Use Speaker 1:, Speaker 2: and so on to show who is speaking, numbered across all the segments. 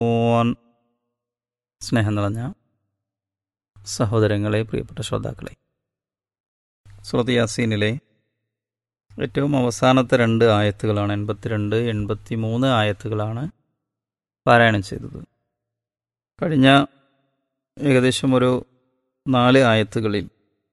Speaker 1: ഓൻ സ്നേഹം നിറഞ്ഞ സഹോദരങ്ങളെ പ്രിയപ്പെട്ട ശ്രോതാക്കളെ സുറത്ത് യാസീനിലെ ഏറ്റവും അവസാനത്തെ രണ്ട് ആയത്തുകളാണ് എൺപത്തിരണ്ട് എൺപത്തി മൂന്ന് ആയത്തുകളാണ് പാരായണം ചെയ്തത് കഴിഞ്ഞ ഏകദേശം ഒരു നാല് ആയത്തുകളിൽ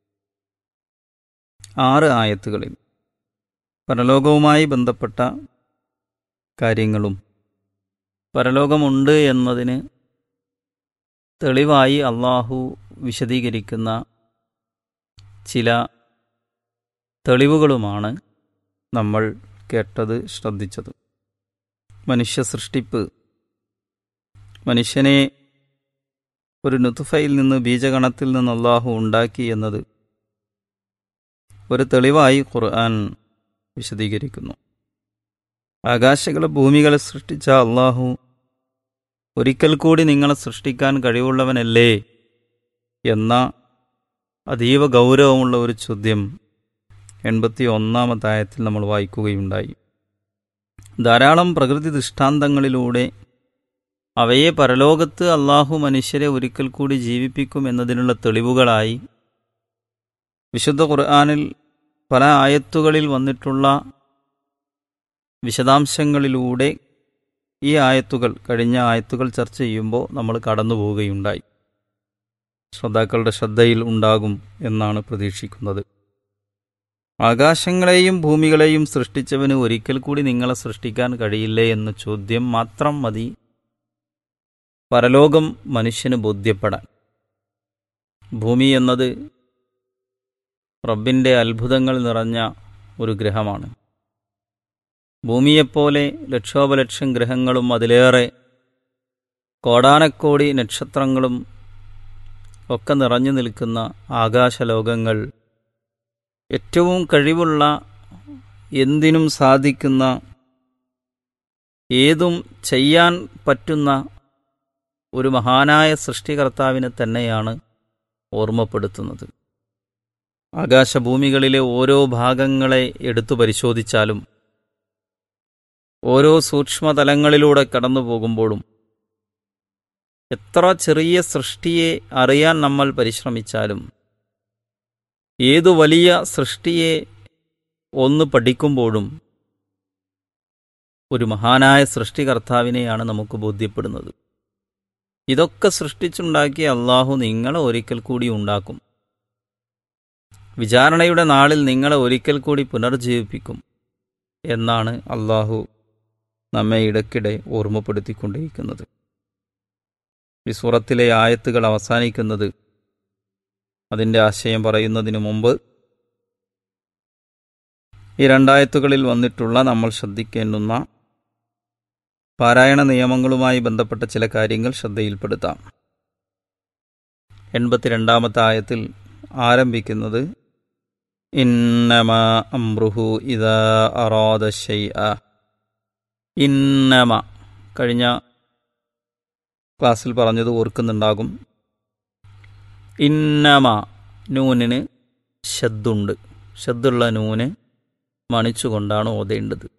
Speaker 1: ആറ് ആയത്തുകളിൽ പരലോകവുമായി ബന്ധപ്പെട്ട കാര്യങ്ങളും പരലോകമുണ്ട് എന്നതിന് തെളിവായി അള്ളാഹു വിശദീകരിക്കുന്ന ചില തെളിവുകളുമാണ് നമ്മൾ കേട്ടത് ശ്രദ്ധിച്ചത് മനുഷ്യ സൃഷ്ടിപ്പ് മനുഷ്യനെ ഒരു നുത്തുഫയിൽ നിന്ന് ബീജഗണത്തിൽ നിന്ന് അള്ളാഹു ഉണ്ടാക്കി എന്നത് ഒരു തെളിവായി ഖുർആൻ വിശദീകരിക്കുന്നു ആകാശങ്ങളെ ഭൂമികളെ സൃഷ്ടിച്ച അള്ളാഹു ഒരിക്കൽ കൂടി നിങ്ങളെ സൃഷ്ടിക്കാൻ കഴിവുള്ളവനല്ലേ എന്ന അതീവ ഗൗരവമുള്ള ഒരു ചോദ്യം എൺപത്തി ഒന്നാമത്തെ ആയത്തിൽ നമ്മൾ വായിക്കുകയുണ്ടായി ധാരാളം പ്രകൃതി ദൃഷ്ടാന്തങ്ങളിലൂടെ അവയെ പരലോകത്ത് അള്ളാഹു മനുഷ്യരെ ഒരിക്കൽ കൂടി ജീവിപ്പിക്കും എന്നതിനുള്ള തെളിവുകളായി വിശുദ്ധ ഖുർആാനിൽ പല ആയത്തുകളിൽ വന്നിട്ടുള്ള വിശദാംശങ്ങളിലൂടെ ഈ ആയത്തുകൾ കഴിഞ്ഞ ആയത്തുകൾ ചർച്ച ചെയ്യുമ്പോൾ നമ്മൾ കടന്നു പോവുകയുണ്ടായി ശ്രോതാക്കളുടെ ശ്രദ്ധയിൽ ഉണ്ടാകും എന്നാണ് പ്രതീക്ഷിക്കുന്നത് ആകാശങ്ങളെയും ഭൂമികളെയും സൃഷ്ടിച്ചവന് ഒരിക്കൽ കൂടി നിങ്ങളെ സൃഷ്ടിക്കാൻ കഴിയില്ലേ എന്ന ചോദ്യം മാത്രം മതി പരലോകം മനുഷ്യന് ബോധ്യപ്പെടാൻ ഭൂമി എന്നത് റബ്ബിൻ്റെ അത്ഭുതങ്ങൾ നിറഞ്ഞ ഒരു ഗ്രഹമാണ് ഭൂമിയെപ്പോലെ ലക്ഷോപലക്ഷം ഗ്രഹങ്ങളും അതിലേറെ കോടാനക്കോടി നക്ഷത്രങ്ങളും ഒക്കെ നിറഞ്ഞു നിൽക്കുന്ന ആകാശലോകങ്ങൾ ഏറ്റവും കഴിവുള്ള എന്തിനും സാധിക്കുന്ന ഏതും ചെയ്യാൻ പറ്റുന്ന ഒരു മഹാനായ സൃഷ്ടികർത്താവിനെ തന്നെയാണ് ഓർമ്മപ്പെടുത്തുന്നത് ആകാശഭൂമികളിലെ ഓരോ ഭാഗങ്ങളെ എടുത്തു പരിശോധിച്ചാലും ഓരോ സൂക്ഷ്മതലങ്ങളിലൂടെ കടന്നു പോകുമ്പോഴും എത്ര ചെറിയ സൃഷ്ടിയെ അറിയാൻ നമ്മൾ പരിശ്രമിച്ചാലും ഏതു വലിയ സൃഷ്ടിയെ ഒന്ന് പഠിക്കുമ്പോഴും ഒരു മഹാനായ സൃഷ്ടികർത്താവിനെയാണ് നമുക്ക് ബോധ്യപ്പെടുന്നത് ഇതൊക്കെ സൃഷ്ടിച്ചുണ്ടാക്കിയ അള്ളാഹു നിങ്ങളെ ഒരിക്കൽ കൂടി ഉണ്ടാക്കും വിചാരണയുടെ നാളിൽ നിങ്ങളെ ഒരിക്കൽ കൂടി പുനർജീവിപ്പിക്കും എന്നാണ് അള്ളാഹു നമ്മെ ഇടയ്ക്കിടെ ഓർമ്മപ്പെടുത്തിക്കൊണ്ടിരിക്കുന്നത് ഈ സൂറത്തിലെ ആയത്തുകൾ അവസാനിക്കുന്നത് അതിൻ്റെ ആശയം പറയുന്നതിനു മുമ്പ് ഈ രണ്ടായത്തുകളിൽ വന്നിട്ടുള്ള നമ്മൾ ശ്രദ്ധിക്കേണ്ടുന്ന പാരായണ നിയമങ്ങളുമായി ബന്ധപ്പെട്ട ചില കാര്യങ്ങൾ ശ്രദ്ധയിൽപ്പെടുത്താം എൺപത്തിരണ്ടാമത്തെ ആയത്തിൽ ആരംഭിക്കുന്നത് ഇന്നമ അമ്രുഹു ഇതാ അറാദ ഷൈഅ ഇന്നമ കഴിഞ്ഞ ക്ലാസ്സിൽ പറഞ്ഞത് ഓർക്കുന്നുണ്ടാകും ഇന്നമ നൂനിന് ശദ്ദുണ്ട് ശദ്ദുള്ള നൂന് മണിച്ചുകൊണ്ടാണ് ഓതേണ്ടത്